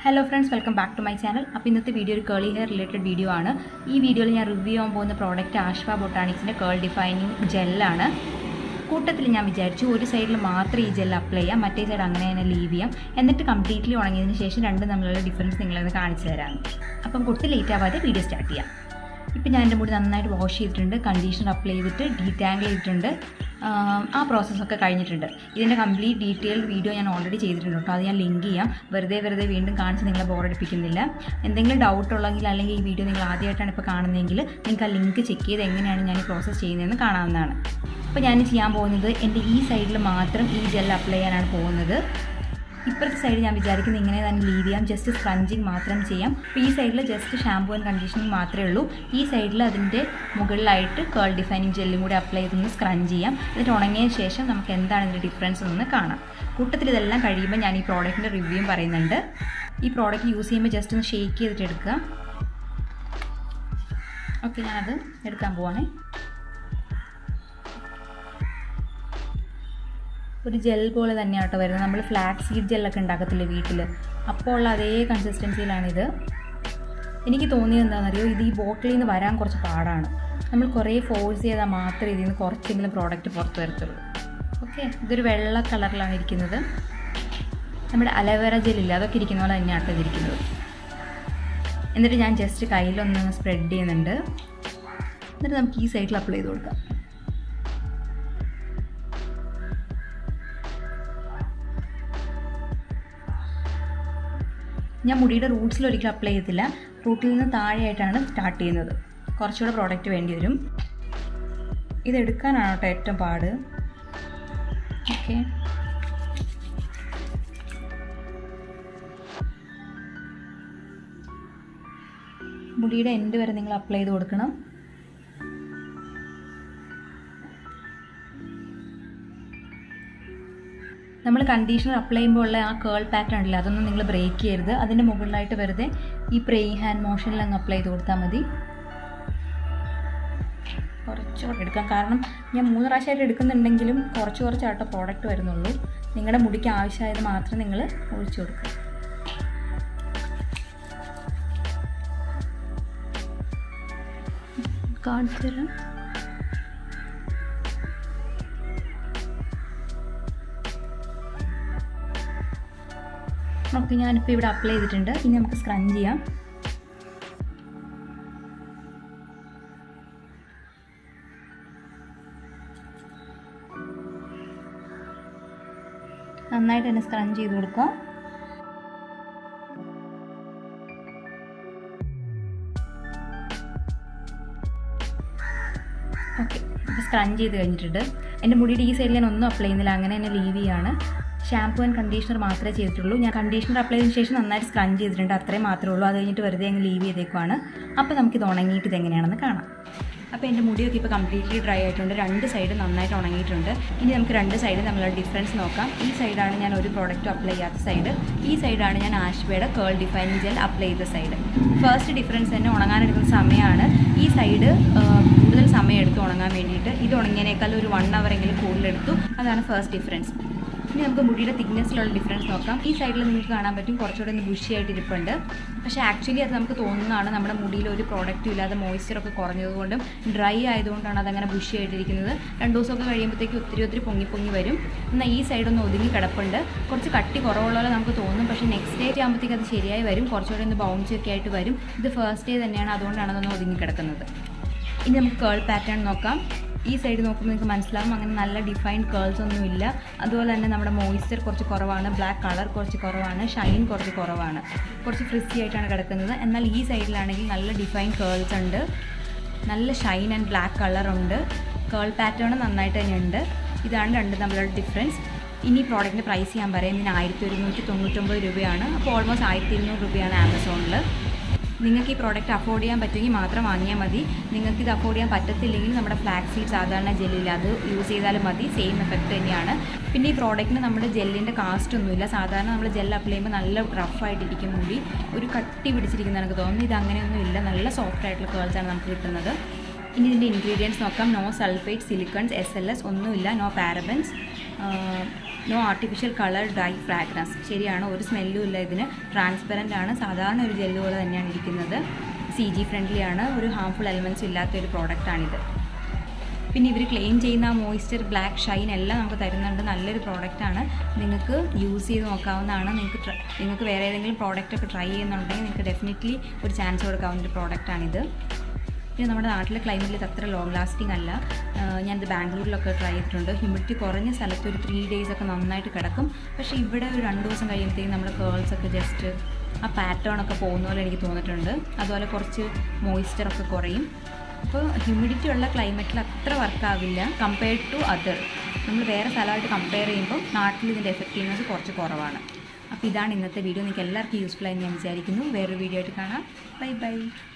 hello friends welcome back to my channel അപ്പോൾ ഇന്നത്തെ video ഒരു കേളി ഹെയർ റിലേറ്റഡ് വീഡിയോ ആണ് ഈ വീഡിയോയിൽ ഞാൻ റിവ്യൂ ചെയ്യാൻ പോകുന്ന പ്രോഡക്റ്റ് ആശ്വ ബൊട്ടാണിക്സിൻ്റെ കേൾ ഡിഫൈനിങ് ജെല്ലാണ് കൂട്ടത്തിൽ ഞാൻ വിചാരിച്ചു ഒരു സൈഡിൽ മാത്രം ഈ ജെൽ അപ്ലൈ ചെയ്യാം മറ്റേ സൈഡ് അങ്ങനെ തന്നെ ലീവ് ചെയ്യാം എന്നിട്ട് കംപ്ലീറ്റ്ലി ഉണങ്ങിയതിന് ശേഷം രണ്ടും തമ്മിലുള്ള ഡിഫറൻസ് നിങ്ങളൊന്ന് കാണിച്ചു തരാം അപ്പം കുട്ടി ലേറ്റ് ആവാതെ വീഡിയോ സ്റ്റാർട്ട് ചെയ്യാം ഇപ്പം ഞാൻ എൻ്റെ മുടി നന്നായിട്ട് വാഷ് ചെയ്തിട്ടുണ്ട് കണ്ടീഷണർ അപ്ലൈ ചെയ്തിട്ട് ഡീറ്റാങ്കിൾ ചെയ്തിട്ടുണ്ട് ആ പ്രോസസ്സൊക്കെ കഴിഞ്ഞിട്ടുണ്ട് ഇതിൻ്റെ കംപ്ലീറ്റ് ഡീറ്റെയിൽഡ് വീഡിയോ ഞാൻ ഓൾറെഡി ചെയ്തിട്ടുണ്ട് കേട്ടോ അത് ഞാൻ ലിങ്ക് ചെയ്യാം വെറുതെ വെറുതെ വീണ്ടും കാണിച്ച് നിങ്ങളെ ബോറടിപ്പിക്കുന്നില്ല എന്തെങ്കിലും ഡൗട്ട് ഉള്ളെങ്കിൽ അല്ലെങ്കിൽ ഈ വീഡിയോ നിങ്ങൾ ആദ്യമായിട്ടാണ് ഇപ്പോൾ കാണുന്നതെങ്കിൽ നിങ്ങൾക്ക് ആ ലിങ്ക് ചെക്ക് ചെയ്ത് എങ്ങനെയാണ് ഞാൻ ഈ പ്രോസസ്സ് ചെയ്യുന്നതെന്ന് കാണാവുന്നതാണ് അപ്പോൾ ഞാൻ ചെയ്യാൻ പോകുന്നത് എൻ്റെ ഈ സൈഡിൽ മാത്രം ഈ ജെൽ അപ്ലൈ ചെയ്യാനാണ് പോകുന്നത് ഇപ്പുറത്തെ സൈഡ് ഞാൻ വിചാരിക്കുന്നത് ഇങ്ങനെ തന്നെ ലീവ് ചെയ്യാം ജസ്റ്റ് സ്ക്രഞ്ചിങ് മാത്രം ചെയ്യാം അപ്പോൾ ഈ സൈഡിൽ ജസ്റ്റ് ഷാമ്പൂ ആൻഡ് കണ്ടീഷനിങ് മാത്രമേ ഉള്ളൂ ഈ സൈഡിൽ അതിൻ്റെ മുകളിലായിട്ട് കേൾ ഡിഫൈനിങ് ജെല്ലും കൂടി അപ്ലൈ ചെയ്തൊന്ന് സ്ക്രഞ്ച് ചെയ്യാം എന്നിട്ട് ഉണങ്ങിയതിന് ശേഷം നമുക്ക് എന്താണ് ഇതിൻ്റെ ഡിഫറൻസ് എന്ന് കാണാം കൂട്ടത്തിൽ ഇതെല്ലാം കഴിയുമ്പോൾ ഞാൻ ഈ പ്രോഡക്റ്റിൻ്റെ റിവ്യൂയും പറയുന്നുണ്ട് ഈ പ്രോഡക്റ്റ് യൂസ് ചെയ്യുമ്പോൾ ജസ്റ്റ് ഒന്ന് ഷേക്ക് ചെയ്തിട്ട് എടുക്കുക ഓക്കെ ഞാനത് എടുക്കാൻ പോവാണേ ഒരു ജെൽ പോലെ തന്നെയാണ് കേട്ടോ വരുന്നത് നമ്മൾ ഫ്ലാക്സ് സീഡ് ജെല്ലൊക്കെ ഉണ്ടാക്കത്തില്ലേ വീട്ടിൽ അപ്പോൾ ഉള്ള അതേ കൺസിസ്റ്റൻസിയിലാണിത് എനിക്ക് തോന്നിയത് എന്താണെന്നറിയോ ഇത് ഈ ബോട്ടിലിൽ നിന്ന് വരാൻ കുറച്ച് പാടാണ് നമ്മൾ കുറേ ഫോഴ്സ് ചെയ്താൽ മാത്രമേ ഇതിൽ നിന്ന് കുറച്ചെങ്കിലും പ്രോഡക്റ്റ് പുറത്ത് വരത്തുള്ളൂ ഓക്കെ ഇതൊരു വെള്ള കളറിലാണ് ഇരിക്കുന്നത് നമ്മുടെ അലവേറ ജെല്ലില്ല അതൊക്കെ ഇരിക്കുന്ന പോലെ തന്നെയാണ് ഇതിരിക്കുന്നത് എന്നിട്ട് ഞാൻ ജസ്റ്റ് കയ്യിലൊന്ന് സ്പ്രെഡ് ചെയ്യുന്നുണ്ട് എന്നിട്ട് നമുക്ക് ഈ സൈഡിൽ അപ്ലൈ ചെയ്ത് കൊടുക്കാം ഞാൻ മുടിയുടെ റൂട്ട്സിൽ ഒരിക്കലും അപ്ലൈ ചെയ്യത്തില്ല റൂട്ടിൽ നിന്ന് താഴെയായിട്ടാണ് സ്റ്റാർട്ട് ചെയ്യുന്നത് കുറച്ചുകൂടെ പ്രോഡക്റ്റ് വേണ്ടി വരും ഇതെടുക്കാനാണ് കേട്ടോ ഏറ്റവും പാട് ഓക്കെ മുടിയുടെ എൻഡ് വരെ നിങ്ങൾ അപ്ലൈ ചെയ്ത് കൊടുക്കണം നമ്മൾ കണ്ടീഷണർ അപ്ലൈ ചെയ്യുമ്പോൾ ഉള്ള ആ കേൾ പാറ്റേൺ ഉണ്ടല്ലോ അതൊന്നും നിങ്ങൾ ബ്രേക്ക് ചെയ്യരുത് അതിൻ്റെ മുകളിലായിട്ട് വെറുതെ ഈ പ്രേ ഹാൻഡ് മോഷനിൽ അങ്ങ് അപ്ലൈ ചെയ്ത് കൊടുത്താൽ മതി കുറച്ചുകൂടെ എടുക്കാം കാരണം ഞാൻ മൂന്ന് പ്രാവശ്യമായിട്ട് എടുക്കുന്നുണ്ടെങ്കിലും കുറച്ച് കുറച്ചാട്ടോ പ്രോഡക്റ്റ് വരുന്നുള്ളൂ നിങ്ങളുടെ മുടിക്ക് ആവശ്യമായത് മാത്രം നിങ്ങൾ ഒഴിച്ചു കൊടുക്കുക കാണിച്ചു തരാം ഓക്കെ ഞാനിപ്പോൾ ഇവിടെ അപ്ലൈ ചെയ്തിട്ടുണ്ട് ഇനി നമുക്ക് സ്ക്രഞ്ച് ചെയ്യാം നന്നായിട്ട് തന്നെ സ്ക്രഞ്ച് ചെയ്ത് കൊടുക്കാം ഓക്കെ ഇപ്പോൾ സ്ക്രഞ്ച് ചെയ്ത് കഴിഞ്ഞിട്ടുണ്ട് എൻ്റെ മുടിയുടെ ഈ സൈഡിൽ ഞാൻ ഒന്നും അപ്ലൈ ചെയ്യുന്നില്ല അങ്ങനെ തന്നെ ലീവ് ചെയ്യാണ് ഷാമ്പൂ ആൻഡ് കണ്ടീഷണർ മാത്രമേ ചെയ്തിട്ടുള്ളൂ ഞാൻ കണ്ടീഷണർ അപ്ലൈ ചെയ്തതിന് ശേഷം നന്നായിട്ട് സ്ക്രഞ്ച് ചെയ്തിട്ടുണ്ട് അത്രേ മാത്രമേ ഉള്ളൂ അത് കഴിഞ്ഞിട്ട് വെറുതെ അങ്ങ് ലീവ് ചെയ്തേക്കുവാണ് അപ്പോൾ നമുക്കിത് ഉണങ്ങിയിട്ട് ഇത് എങ്ങനെയാണെന്ന് കാണാം അപ്പോൾ എൻ്റെ മുടിയൊക്കെ ഇപ്പോൾ കംപ്ലീറ്റ്ലി ഡ്രൈ ആയിട്ടുണ്ട് രണ്ട് സൈഡ് നന്നായിട്ട് ഉണങ്ങിയിട്ടുണ്ട് ഇനി നമുക്ക് രണ്ട് സൈഡ് തമ്മിലുള്ള ഡിഫറൻസ് നോക്കാം ഈ സൈഡാണ് ഞാൻ ഒരു പ്രോഡക്റ്റും അപ്ലൈ ചെയ്യാത്ത സൈഡ് ഈ സൈഡാണ് ഞാൻ ആഷ്വയുടെ കേൾ ഡിഫൈനിങ് ജെൽ അപ്ലൈ ചെയ്ത സൈഡ് ഫസ്റ്റ് ഡിഫറൻസ് തന്നെ ഉണങ്ങാനെടുക്കുന്ന സമയമാണ് ഈ സൈഡ് കൂടുതൽ സമയം എടുത്ത് ഉണങ്ങാൻ വേണ്ടിയിട്ട് ഇത് ഉണങ്ങിയതിനേക്കാൾ ഒരു വൺ അവർ എങ്കിലും കൂടുതലെടുത്തു അതാണ് ഫസ്റ്റ് ഡിഫറൻസ് ഇനി നമുക്ക് മുടിയുടെ തിക്നെസ്സിലുള്ള ഡിഫറൻസ് നോക്കാം ഈ സൈഡിൽ നിങ്ങൾക്ക് കാണാൻ പറ്റും കുറച്ചുകൂടെ ഒന്ന് ബുഷി ആയിട്ട് ഇരിപ്പുണ്ട് പക്ഷേ ആക്ച്വലി അത് നമുക്ക് തോന്നുന്നതാണ് നമ്മുടെ മുടിയിൽ ഒരു പ്രോഡക്റ്റും ഇല്ലാതെ മോയ്സ്ചറൊക്കെ കുറഞ്ഞതുകൊണ്ടും ഡ്രൈ ആയതുകൊണ്ടാണ് അതങ്ങനെ ബുഷി ആയിട്ടിരിക്കുന്നത് രണ്ട് ദിവസമൊക്കെ കഴിയുമ്പോഴത്തേക്ക് ഒത്തിരി ഒത്തിരി പൊങ്ങി പൊങ്ങി വരും എന്നാൽ ഈ സൈഡ് ഒന്ന് ഒതുങ്ങി കിടപ്പുണ്ട് കുറച്ച് കട്ടി കുറവുള്ള പോലെ നമുക്ക് തോന്നും പക്ഷേ നെക്സ്റ്റ് ഡേ ആകുമ്പോഴത്തേക്ക് അത് ശരിയായി വരും കുറച്ചുകൂടെ ഒന്ന് ബൗൺസ് ഒക്കെ ആയിട്ട് വരും ഇത് ഫസ്റ്റ് ഡേ തന്നെയാണ് അതുകൊണ്ടാണ് അതൊന്ന് ഒതുങ്ങി കിടക്കുന്നത് ഇനി നമുക്ക് കേൾ പാറ്റേൺ നോക്കാം ഈ സൈഡ് നോക്കുമ്പോൾ നിങ്ങൾക്ക് മനസ്സിലാവും അങ്ങനെ നല്ല ഡിഫൈൻഡ് കേൾസ് ഒന്നുമില്ല അതുപോലെ തന്നെ നമ്മുടെ മോയ്സ്ചർ കുറച്ച് കുറവാണ് ബ്ലാക്ക് കളർ കുറച്ച് കുറവാണ് ഷൈൻ കുറച്ച് കുറവാണ് കുറച്ച് ഫ്രിസി ആയിട്ടാണ് കിടക്കുന്നത് എന്നാൽ ഈ സൈഡിലാണെങ്കിൽ നല്ല ഡിഫൈൻ കേൾസ് ഉണ്ട് നല്ല ഷൈൻ ആൻഡ് ബ്ലാക്ക് കളറുണ്ട് കേൾ പാറ്റേൺ നന്നായിട്ട് തന്നെ ഉണ്ട് ഇതാണ് രണ്ടും തമ്മിലുള്ള ഡിഫറൻസ് ഇനി പ്രോഡക്റ്റിൻ്റെ പ്രൈസ് ഞാൻ പറയാം ഇതിന് ആയിരത്തി ഒരുന്നൂറ്റി തൊണ്ണൂറ്റൊമ്പത് രൂപയാണ് അപ്പോൾ ഓൾമോസ്റ്റ് ആയിരത്തി ഇരുന്നൂറ് രൂപയാണ് ആമസോണിൽ നിങ്ങൾക്ക് ഈ പ്രോഡക്റ്റ് അഫോർഡ് ചെയ്യാൻ പറ്റുമെങ്കിൽ മാത്രം വാങ്ങിയാൽ മതി നിങ്ങൾക്ക് ഇത് അഫോർഡ് ചെയ്യാൻ പറ്റത്തില്ലെങ്കിൽ നമ്മുടെ ഫ്ലാക്സ് സീഡ് സാധാരണ ജെല്ലില്ല അത് യൂസ് ചെയ്താലും മതി സെയിം എഫക്റ്റ് തന്നെയാണ് പിന്നെ ഈ പ്രോഡക്റ്റിന് നമ്മുടെ ജെല്ലിൻ്റെ കാസ്റ്റ് ഒന്നുമില്ല സാധാരണ നമ്മൾ ജെൽ അപ്ലൈ ചെയ്യുമ്പോൾ നല്ല റഫായിട്ടിരിക്കും മുടി ഒരു കട്ടി പിടിച്ചിരിക്കുന്ന എനിക്ക് തോന്നുന്നു ഇത് അങ്ങനെയൊന്നും ഇല്ല നല്ല സോഫ്റ്റ് ആയിട്ടുള്ള കേൾസാണ് നമുക്ക് കിട്ടുന്നത് ഇനി ഇതിൻ്റെ ഇൻഗ്രീഡിയൻസ് നോക്കാം no sulphate silicones S L S ഒന്നുമില്ല no parabens no artificial colour dye fragrance ശരിയാണ് ഒരു സ്മെല്ലും ഇല്ല ഇതിന് ട്രാൻസ്പെറൻ്റ് ആണ് സാധാരണ ഒരു ജെല്ല് പോലെ തന്നെയാണ് ഇരിക്കുന്നത് സി ജി ഫ്രണ്ട്ലി ആണ് ഒരു ഹാംഫുൾ എലമെൻറ്റ്സ് ഇല്ലാത്ത ഒരു പ്രോഡക്റ്റാണിത് പിന്നെ ഇവർ ക്ലെയിം ചെയ്യുന്ന ആ മോയ്സ്ചർ ബ്ലാക്ക് ഷൈൻ എല്ലാം നമുക്ക് തരുന്നുണ്ട് നല്ലൊരു പ്രോഡക്റ്റാണ് നിങ്ങൾക്ക് യൂസ് ചെയ്ത് നോക്കാവുന്നതാണ് നിങ്ങൾക്ക് ട്ര- നിങ്ങൾക്ക് വേറെ ഏതെങ്കിലും പ്രോഡക്റ്റ് ഒക്കെ ട്രൈ ചെയ്യുന്നുണ്ടെങ്കിൽ നിങ്ങൾക്ക് ഡെഫിനറ്റ്ലി ഒരു ചാൻസ് കൊടുക്കാവുന്ന ഒരു പ്രോഡക്റ്റാണിത് പിന്നെ നമ്മുടെ നാട്ടിലെ ക്ലൈമറ്റിൽ ഇത് അത്ര ലോങ് ലാസ്റ്റിംഗ് അല്ല ആഹ് ഞാനിത് ബാംഗ്ലൂരിലൊക്കെ ട്രൈ ചെയ്തിട്ടുണ്ട് ഹ്യൂമിഡിറ്റി കുറഞ്ഞ സ്ഥലത്ത് ഒരു ത്രീ ഡേയ്സ് ഒക്കെ നന്നായിട്ട് കിടക്കും പക്ഷേ ഇവിടെ ഒരു രണ്ട് ദിവസം കഴിയുമ്പോഴത്തേക്കും നമ്മുടെ കേൾസ് ഒക്കെ ജസ്റ്റ് ആ പാറ്റേൺ ഒക്കെ പോകുന്ന പോലെ എനിക്ക് തോന്നിയിട്ടുണ്ട് അതുപോലെ കുറച്ച് മോയ്സ്ചർ ഒക്കെ കുറയും അപ്പോൾ ഹ്യൂമിഡിറ്റി ഉള്ള ക്ലൈമറ്റിൽ അത്ര വർക്കാവില്ല കമ്പയർഡ് ടു അതർ നമ്മൾ വേറെ സ്ഥലമായിട്ട് കമ്പയർ ചെയ്യുമ്പോൾ നാട്ടിൽ ഇതിൻ്റെ എഫക്റ്റീവ്നെസ് കുറച്ച് കുറവാണ് അപ്പോൾ ഇതാണ് ഇന്നത്തെ വീഡിയോ നിങ്ങൾക്ക് എല്ലാവർക്കും യൂസ്ഫുൾ ആയി ഞാൻ വിചാരിക്കുന്നു വേറൊരു വീഡിയോ ആയിട്ട് കാണാം ബൈ ബൈ